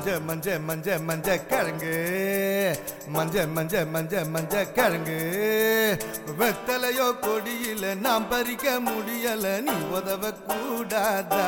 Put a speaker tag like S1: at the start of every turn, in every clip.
S1: மஞ்ச மஞ்ச மஞ்ச மஞ்ச கிழங்கு மஞ்ச மஞ்ச மஞ்ச மஞ்ச கிழங்கு வெத்தலையோ கொடியில நாம் பறிக்க முடியல நீ உதவ கூடாதா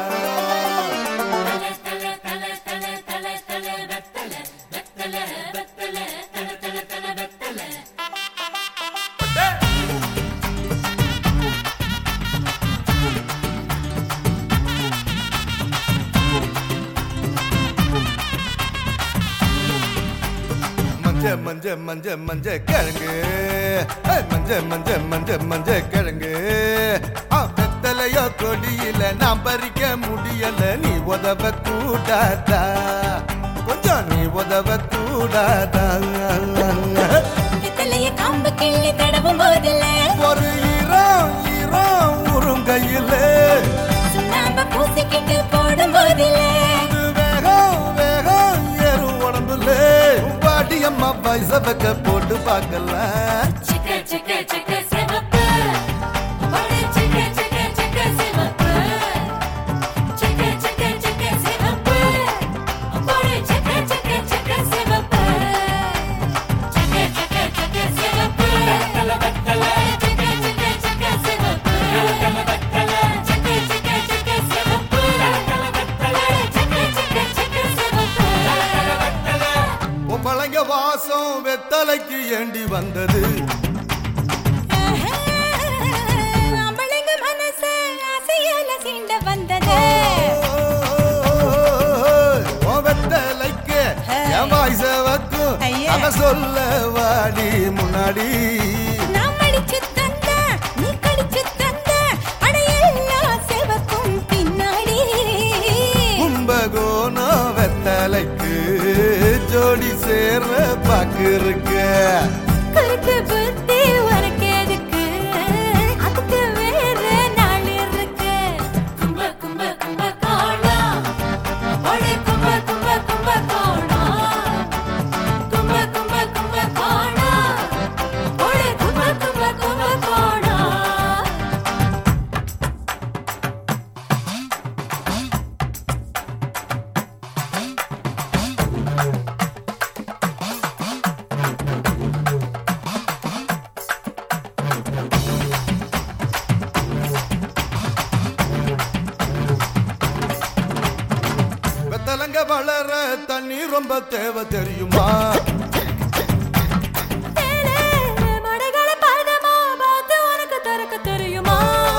S1: மஞ்ச மஞ்ச மஞ்ச மஞ்ச கிழங்கு ஏய், மஞ்ச மஞ்ச மஞ்ச மஞ்ச கிழங்கு ஆ, வெத்தலையோ கொடியில நாம் பறிக்க முடியல நீ உதவ கூடாதா கொஞ்சம் நீ உதவ கூடாதா
S2: வெத்தலைய காம்பு கிள்ளி தடவும் போதில்ல
S1: ஒரு ஈரம் ஈரம் உருங்கையில
S2: சுண்ணாம்ப பூசிக்கிட்டு போடும் போதில்ல
S1: வேகம் வேகம் ஏறும் உடம்புல பாட்டி அம்மா பைச வைக்க போட்டு பார்க்கலாம்
S2: சிக்க சிக்க சிக்க சிவப்பு ஒரே சிக்க சிக்க சிக்க சிவப்பு சிக்க சிக்க சிக்க சிவப்பு ஒரே சிக்க சிக்க சிக்க சிவப்பு சிக்க சிக்க சிக்க சிவப்பு வெத்தல வெத்தல சிக்க சிக்க சிக்க சிவப்பு வெத்தல வெத்தல சிக்க சிக்க சிக்க சிவப்பு வெத்தல வெத்தல சிக்க சிக்க சிக்க சிவப்பு வெத்தல வெத்தல
S1: பொம்பளைங்க வாசம் வெத்தலைக்கு ஏண்டி வந்தது
S2: அம்பளைங்க மனசு ஆசையால சீண்ட வந்தது
S1: ஓ வெத்தலைக்கு என் வாய்ஸ வைக்கும்
S2: ஐயா.
S1: அத சொல்ல வாடி முன்னாடி
S2: நான் மடிச்சு தந்த நீ கடிச்சு தந்த அடையெல்லாம் செவக்கும் பின்னாடி
S1: கும்பகோணம் வெத்தலைக்கு ஜோடி சேர பாக்கு இருக்க
S2: குறுக்கு புத்தி உனக்கு எதுக்கு அதுக்கு வேற நாள் இருக்கு கும்ப கும்ப கும்ப கோணா ஒளி கும்ப கும்ப கும்ப கோணா கும்ப கும்ப கும்ப கோணா ஒளி கும்ப கும்ப கும்ப கோணா
S1: வெத்தலங்க வளர தண்ணி ரொம்ப தேவை தெரியுமா
S2: தேனே, மடைகள பாதமா பார்த்து உனக்கு திறக்க தெரியுமா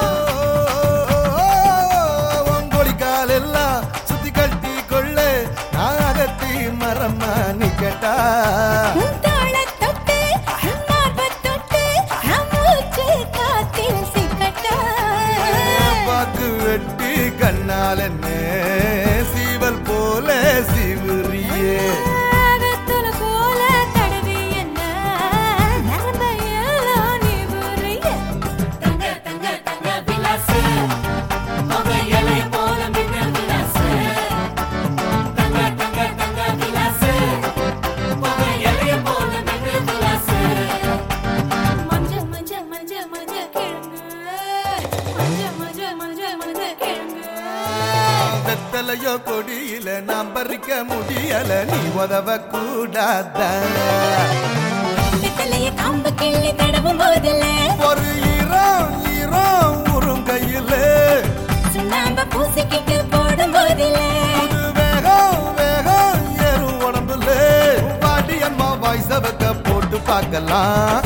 S1: ஒங்கொழி காலெல்லாம் சுத்தி கட்டி கொள்ள நாகத்தி மரமா நிக்கட்டா
S2: உன் தோளைத் தொட்டு, உன் மார்பைத் தொட்டு, நம் மூச்சு காத்தில் சிக்கட்டா.
S1: பாக்கு வெட்டி கண்ணால் என்ன சீவல் போல சிவரியே
S2: வெத்தலை போல தடவி என்ன, நரம்பையெல்லாம் நீ உரிய. தங்க, தங்க, தங்க விலாசு, புகை இலை போல மின்னல் விலாசு. தங்க, தங்க, தங்க விலாசு, புகை இலை போல மின்னல் விலாசு. மஞ்ச மஞ்ச மஞ்ச மஞ்ச கிழங்கு மஞ்ச மஞ்ச மஞ்ச மஞ்ச கிழங்கு
S1: வெத்தலையோ கொடியில நாம் பறிக்க முடியல நீ உதவ கூடாதா
S2: வெத்தலைய காம்பு கிள்ளி தடவும் போதில்ல
S1: ஒரு ஈரம் ஈரம் உருங்கையில
S2: சுண்ணாம்ப பூசிக்கிட்டு போடும் போதில்ல
S1: புது வேகம் வேகம் ஏறும் உடம்புல பாட்டி அம்மா வாய்ஸ வைக்க போட்டு பார்க்கலாம்